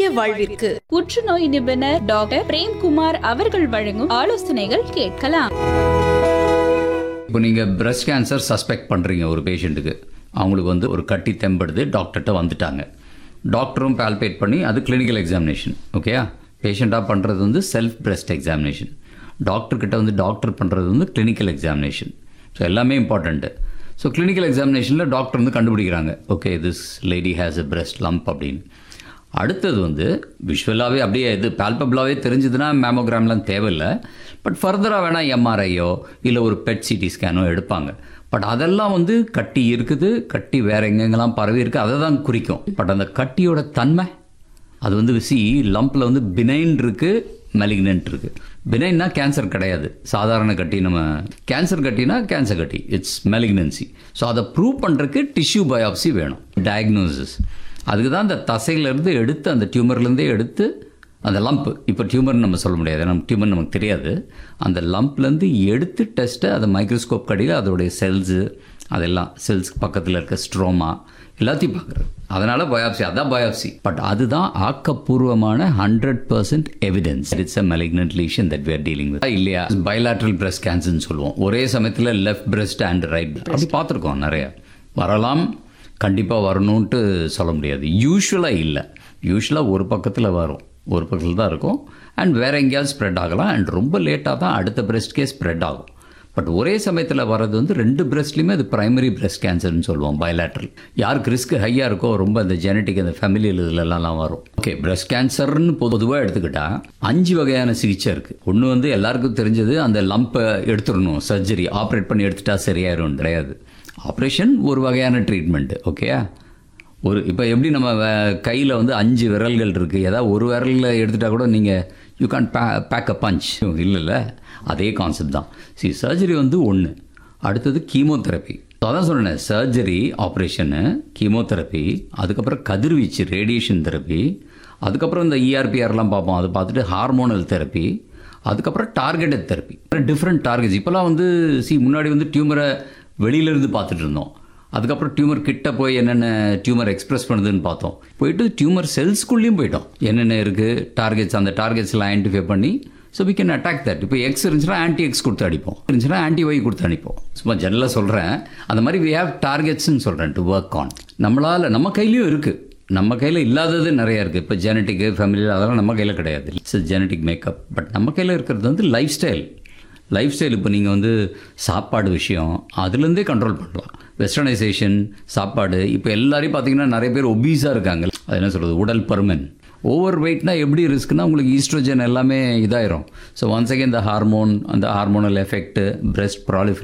வாழ்விற்கு புற்றுநோய் நிபுணர் டாக்டர் பிரேம்குமார் அவர்கள் வழங்கும் ஆலோசனைகள் கேட்கலாம் இப்போ நீங்கள் பிரஸ்ட் கேன்சர் சஸ்பெக்ட் பண்ணுறீங்க ஒரு பேஷண்ட்டுக்கு அவங்களுக்கு வந்து ஒரு கட்டி தெம்படுது டாக்டர்கிட்ட வந்துட்டாங்க டாக்டரும் பால்பேட் பண்ணி அது கிளினிக்கல் எக்ஸாமினேஷன் ஓகேயா பேஷண்ட்டாக பண்ணுறது வந்து செல்ஃப் பிரஸ்ட் எக்ஸாமினேஷன் டாக்டர்கிட்ட வந்து டாக்டர் பண்ணுறது வந்து கிளினிக்கல் எக்ஸாமினேஷன் ஸோ எல்லாமே இம்பார்ட்டண்ட்டு ஸோ கிளினிக்கல் எக்ஸாமினேஷனில் டாக்டர் வந்து கண்டுபிடிக்கிறாங்க okay this lady has a breast lump அப்படின்னு அடுத்தது வந்து விஷுவலாகவே அப்படியே இது பால்பபிளாகவே தெரிஞ்சதுன்னா மேமோகிராம்லாம் தேவையில்லை பட் ஃபர்தராக வேணால் எம்ஆர்ஐயோ இல்லை ஒரு பெட் சிடி ஸ்கேனோ எடுப்பாங்க பட் அதெல்லாம் வந்து கட்டி இருக்குது கட்டி வேற எங்கெங்கெல்லாம் பரவி இருக்குது அதை தான் குறிக்கும் பட் அந்த கட்டியோட தன்மை அது வந்து சி லம்பில் வந்து பினைன் இருக்குது மெலிக்னன்ட் இருக்குது பினைன்னா கேன்சர் கிடையாது சாதாரண கட்டி நம்ம கேன்சர் கட்டினா கேன்சர் கட்டி இட்ஸ் மெலிக்னன்சி ஸோ அதை ப்ரூவ் பண்ணுறதுக்கு டிஷ்யூ பயாப்சி வேணும் டயக்னோசிஸ் அதுக்கு தான் அந்த தசையிலேருந்து எடுத்து அந்த டியூமர்லேருந்தே எடுத்து அந்த லம்ப் இப்போ டியூமர் நம்ம சொல்ல முடியாது நம்ம டியூமர் நமக்கு தெரியாது அந்த லம்ப்லேருந்து எடுத்து டெஸ்ட்டை அதை மைக்ரோஸ்கோப் கடியில் அதோடைய செல்ஸு அதெல்லாம் செல்ஸ் பக்கத்தில் இருக்க ஸ்ட்ரோமா எல்லாத்தையும் பார்க்குறது அதனால் பயாப்சி அதான் பயாப்சி பட் அதுதான் ஆக்கப்பூர்வமான hundred percent evidence it's a malignant lesion that we're dealing with இல்லையா பைலாட்ரல் பிரஸ்ட் கேன்சர்னு சொல்லுவோம் ஒரே சமயத்தில் லெஃப்ட் பிரஸ்ட் அண்ட் ரைட் அப்படி பார்த்துருக்கோம் நிறைய வரலாம் கண்டிப்பாக வரணுன்ட்டு சொல்ல முடியாது யூஸ்வலாக இல்லை யூஸ்வலாக ஒரு பக்கத்தில் வரும் ஒரு பக்கத்தில் தான் இருக்கும் அண்ட் வேறு எங்கேயாவது ஸ்ப்ரெட் ஆகலாம் அண்ட் ரொம்ப லேட்டாக தான் அடுத்த பிரஸ்ட்கே ஸ்ப்ரெட் ஆகும் பட் ஒரே சமயத்தில் வர்றது வந்து ரெண்டு பிரஸ்ட்லையுமே அது பிரைமரி பிரஸ்ட் கேன்சர்னு சொல்லுவோம் பயலாட்ரல் யாருக்கு ரிஸ்க் ஹையாக இருக்கோ ரொம்ப அந்த ஜெனட்டிக் அந்த ஃபேமிலியில் இதுலலாம் வரும் ஓகே பிரஸ்ட் கேன்சர்னு பொதுவாக எடுத்துக்கிட்டா அஞ்சு வகையான சிகிச்சை இருக்குது ஒன்று வந்து எல்லாருக்கும் தெரிஞ்சது அந்த லம்பை எடுத்துடணும் சர்ஜரி ஆப்ரேட் பண்ணி எடுத்துட்டா சரியாயிரும் கிடையாது ஆப்ரேஷன் ஒரு வகையான ட்ரீட்மெண்ட்டு ஓகேயா ஒரு இப்போ எப்படி நம்ம கையில் வந்து அஞ்சு விரல்கள் இருக்குது ஏதாவது ஒரு விரலில் எடுத்துட்டா கூட நீங்கள் you can pay back a punch இல்லைல்ல அதே கான்செப்ட் தான் சி சர்ஜரி வந்து ஒன்று அடுத்தது கீமோதெரப்பி அதான் சொன்னேன் சர்ஜரி ஆப்ரேஷனு கீமோதெரப்பி அதுக்கப்புறம் கதிர்வீச்சு ரேடியேஷன் தெரப்பி அதுக்கப்புறம் இந்த இஆர்பிஆர்லாம் பார்ப்போம் அதை பார்த்துட்டு ஹார்மோனல் தெரப்பி அதுக்கப்புறம் டார்கெட்டட் தெரப்பி டிஃப்ரெண்ட் டார்கெட்ஸ் இப்போலாம் வந்து சி முன்னாடி வந்து டியூமரை வெளியிலேருந்து பார்த்துட்டு இருந்தோம் அதுக்கப்புறம் டியூமர் கிட்ட போய் என்னென்ன டியூமர் எக்ஸ்பிரஸ் பண்ணுதுன்னு பார்த்தோம் போயிட்டு டியூமர் செல்ஸ்குள்ளேயும் போயிட்டோம் என்னென்ன இருக்குது டார்கெட்ஸ் அந்த டார்கெட்ஸ்லாம் ஐடென்டிஃபை பண்ணி so we can attack that இப்போ எக்ஸ் இருந்துச்சுன்னா ஆன்டி எக்ஸ் கொடுத்து அடிப்போம் இருந்துச்சுன்னா ஆன்டி ஒய் கொடுத்து அனுப்போம் சும்மா ஜெனரலாக சொல்கிறேன் அந்த மாதிரி வி ஹேவ் டார்கெட்ஸ்னு சொல்கிறேன் டு ஒர்க் ஆன் நம்மளால் நம்ம கையிலையும் இருக்குது நம்ம கையில் இல்லாதது நிறையா இருக்குது இப்போ ஜெனட்டிக்கு ஃபேமிலியில் அதெல்லாம் நம்ம கையில் கிடையாது இட்ஸ் ஜெனட்டிக் மேக்கப் பட் நம்ம கையில் இருக்கிறது வந்து லைஃப் ஸ்டைல் லைஃப் ஸ்டைல் இப்போ நீங்கள் வந்து சாப்பாடு விஷயம் அதுலேருந்தே கண்ட்ரோல் பண்ணலாம் வெஸ்டர்னைசேஷன் சாப்பாடு இப்போ எல்லாரையும் பார்த்தீங்கன்னா நிறைய பேர் ஒபீஸாக இருக்காங்க அது என்ன சொல்கிறது உடல் பருமன் ஓவர் வெயிட்னா எப்படி ரிஸ்க்னா உங்களுக்கு ஈஸ்ட்ரோஜன் எல்லாமே இதாயிரும் ஸோ ஒன்ஸ் அகேன் இந்த ஹார்மோன் அந்த ஹார்மோனல் எஃபெக்ட் பிரெஸ்ட் ப்ராலிஃபரேஷன்